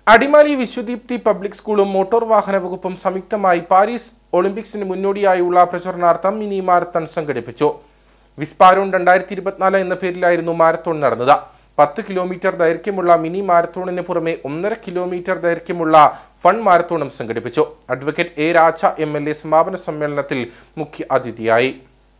Adimali Vishwadeepthi public സ്കൂളും motor വാഹന വകുപ്പും സംയുക്തമായി പാരീസ് ഒളിമ്പിക്സിന് മുന്നോടിയായുള്ള പ്രചരണാർത്ഥം മിനി മാരത്തൺ സംഘടിപ്പിച്ചു വിസ്പാരോൺ രണ്ടായിരത്തി ഇരുപത്തിനാല് എന്ന പേരിലായിരുന്നു മാരത്തോൺ നടന്നത് പത്ത് കിലോമീറ്റർ ദൈർഘ്യമുള്ള മിനി മാരത്തോണിന് പുറമെ ഒന്നര കിലോമീറ്റർ ദൈർഘ്യമുള്ള ഫൺ മാരത്തോണും സംഘടിപ്പിച്ചു advocate A Raja M L A സമാപന സമ്മേളനത്തിൽ മുഖ്യ അതിഥിയായി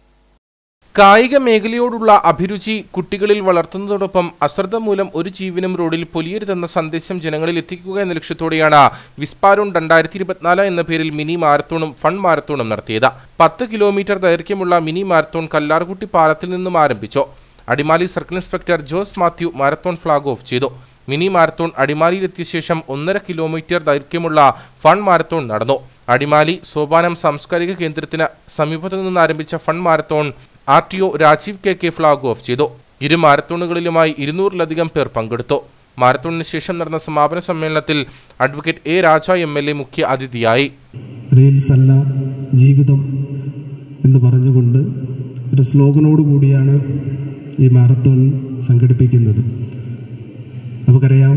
കായിക മേഖലയോടുള്ള അഭിരുചി കുട്ടികളിൽ വളർത്തുന്നതോടൊപ്പം അശ്രദ്ധ മൂലം ഒരു ജീവനും റോഡിൽ പൊലിയരുതെന്ന സന്ദേശം ജനങ്ങളിൽ എത്തിക്കുക എന്ന ലക്ഷ്യത്തോടെയാണ് വിസ്പാരോൺ രണ്ടായിരത്തി ഇരുപത്തിനാല് എന്ന പേരിൽ മിനി മാരത്തോണും ഫൺ മാരത്തോണും നടത്തിയത് പത്ത് കിലോമീറ്റർ ദൈർഘ്യമുള്ള മിനി മാരത്തോൺ കല്ലാർകുട്ടി പാലത്തിൽ നിന്നും ആരംഭിച്ചു Adimali circle inspector Jose Mathew marathon flag off ചെയ്തു മിനി മാരത്തോൺ അടിമാലിയിലെത്തിയ ശേഷം ഒന്നര കിലോമീറ്റർ ദൈർഘ്യമുള്ള ഫൺ മാരത്തോൺ നടന്നു അടിമാലി സോപാനം സാംസ്കാരിക കേന്ദ്രത്തിന് സമീപത്തു നിന്ന് ആരംഭിച്ച fun marathon R T O Rajeev K K flag off ചെയ്തു ഇരു മാരത്തോണുകളിലുമായി ഇരുന്നൂറിലധികം പേർ പങ്കെടുത്തു മാരത്തോണിന് ശേഷം നടന്ന സമാപന സമ്മേളനത്തിൽ advocate A Raja M L A മുഖ്യ അതിഥിയായി റീൽസ് അല്ല ജീവിതം എന്ന് പറഞ്ഞുകൊണ്ട് ഒരു സ്ലോഗനോട് കൂടിയാണ് ഈ മാരത്തോൺ സംഘടിപ്പിക്കുന്നത് നമുക്കറിയാം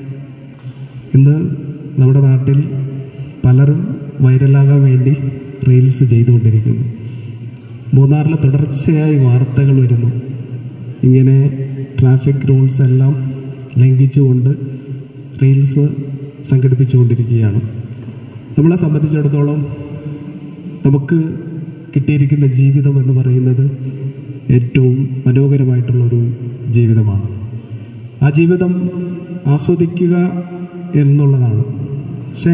ഇന്ന് നമ്മുടെ നാട്ടിൽ പലരും വൈറലാകാൻ വേണ്ടി റീൽസ് ചെയ്തുകൊണ്ടിരിക്കുന്നു മൂന്നാറിൽ തുടർച്ചയായി വാർത്തകൾ വരുന്നു ഇങ്ങനെ ട്രാഫിക് റൂൾസ് എല്ലാം ലംഘിച്ചുകൊണ്ട് റീൽസ് സംഘടിപ്പിച്ചുകൊണ്ടിരിക്കുകയാണ് നമ്മളെ സംബന്ധിച്ചിടത്തോളം നമുക്ക് കിട്ടിയിരിക്കുന്ന ജീവിതം എന്ന് പറയുന്നത് ഏറ്റവും മനോഹരമായിട്ടുള്ളൊരു ജീവിതമാണ് ആ ജീവിതം ആസ്വദിക്കുക എന്നുള്ളതാണ് പക്ഷേ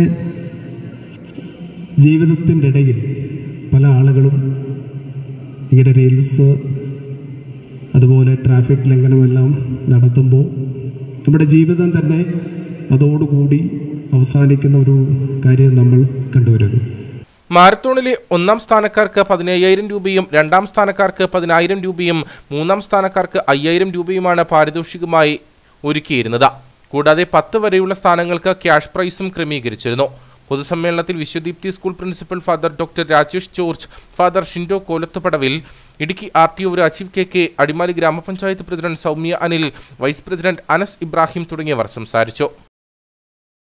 ജീവിതത്തിൻ്റെ ഇടയിൽ പല ആളുകളും ഇങ്ങനെ റീൽസ് അതുപോലെ ട്രാഫിക് ലംഘനമെല്ലാം നടത്തുമ്പോൾ നമ്മുടെ ജീവിതം തന്നെ അതോടുകൂടി അവസാനിക്കുന്ന ഒരു കാര്യം നമ്മൾ കണ്ടുവരുന്നു മാരത്തോണിലെ ഒന്നാം സ്ഥാനക്കാർക്ക് പതിനയ്യായിരം രൂപയും രണ്ടാം സ്ഥാനക്കാർക്ക് പതിനായിരം രൂപയും മൂന്നാം സ്ഥാനക്കാർക്ക് അയ്യായിരം രൂപയുമാണ് പാരിതോഷികമായി ഒരുക്കിയിരുന്നത് കൂടാതെ പത്ത് വരെയുള്ള സ്ഥാനങ്ങൾക്ക് ക്യാഷ് പ്രൈസും ക്രമീകരിച്ചിരുന്നു പൊതുസമ്മേളനത്തിൽ Vishwadeepthi school principal father doctor Rajesh George father Shindo Kolathupadavil Idukki R T O Rajeev K K Adimali grama panchayat president Soumya Anil vice president Anas Ibrahim തുടങ്ങിയവർ സംസാരിച്ചു